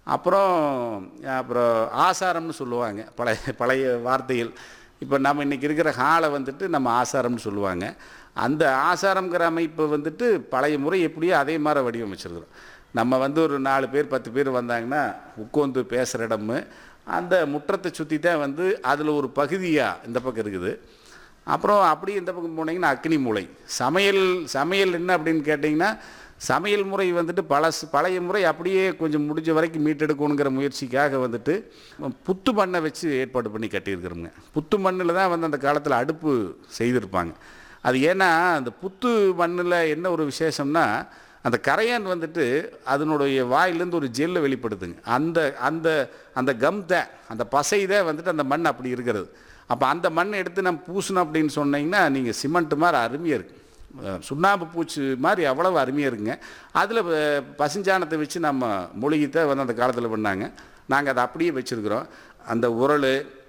அப்புறம் அப்புறம் ஆசாரம்னு சொல்லுவாங்க பழைய பழைய வார்த்தைகள் இப்போ நம்ம இன்றைக்கி இருக்கிற ஹாலை வந்துட்டு நம்ம ஆசாரம்னு சொல்லுவாங்க அந்த ஆசாரம்ங்கிற அமைப்பு வந்துட்டு பழைய முறை எப்படியோ அதே மாதிரி வடிவமைச்சிருக்கிறோம் நம்ம வந்து ஒரு நாலு பேர் பத்து பேர் வந்தாங்கன்னா உட்காந்து பேசுகிற இடமு அந்த முற்றத்தை சுற்றி தான் வந்து அதில் ஒரு பகுதியாக இந்த பக்கம் இருக்குது அப்புறம் அப்படியே இந்த பக்கம் போனீங்கன்னா அக்னி மூலை சமையல் சமையல் என்ன அப்படின்னு கேட்டிங்கன்னா சமையல் முறை வந்துட்டு பழசு பழைய முறை அப்படியே கொஞ்சம் முடிஞ்ச வரைக்கும் மீட்டெடுக்கணுங்கிற முயற்சிக்காக வந்துட்டு புத்து மண்ணை வச்சு ஏற்பாடு பண்ணி கட்டியிருக்கிறோங்க புத்து மண்ணில் தான் வந்து அந்த காலத்தில் அடுப்பு செய்திருப்பாங்க அது ஏன்னா அந்த புத்து மண்ணில் என்ன ஒரு விசேஷம்னா அந்த கரையான் வந்துட்டு அதனுடைய வாயிலேருந்து ஒரு ஜெல்லை வெளிப்படுத்துங்க அந்த அந்த அந்த கம் தான் அந்த பசை தான் வந்துட்டு அந்த மண் அப்படி இருக்கிறது அப்போ அந்த மண்ணை எடுத்து நம்ம பூசணும் அப்படின்னு சொன்னீங்கன்னா நீங்கள் சிமெண்ட் மாதிரி அருமையாக இருக்கு அஹ் சுண்ணாம்பு பூச்சி மாதிரி அவ்வளவு அருமையாக இருக்குங்க அதில் பசுஞ்சாணத்தை வச்சு நம்ம மூலிகைத்தை வந்து அந்த காலத்தில் பண்ணாங்க நாங்கள் அதை அப்படியே வச்சுருக்குறோம் அந்த உரல்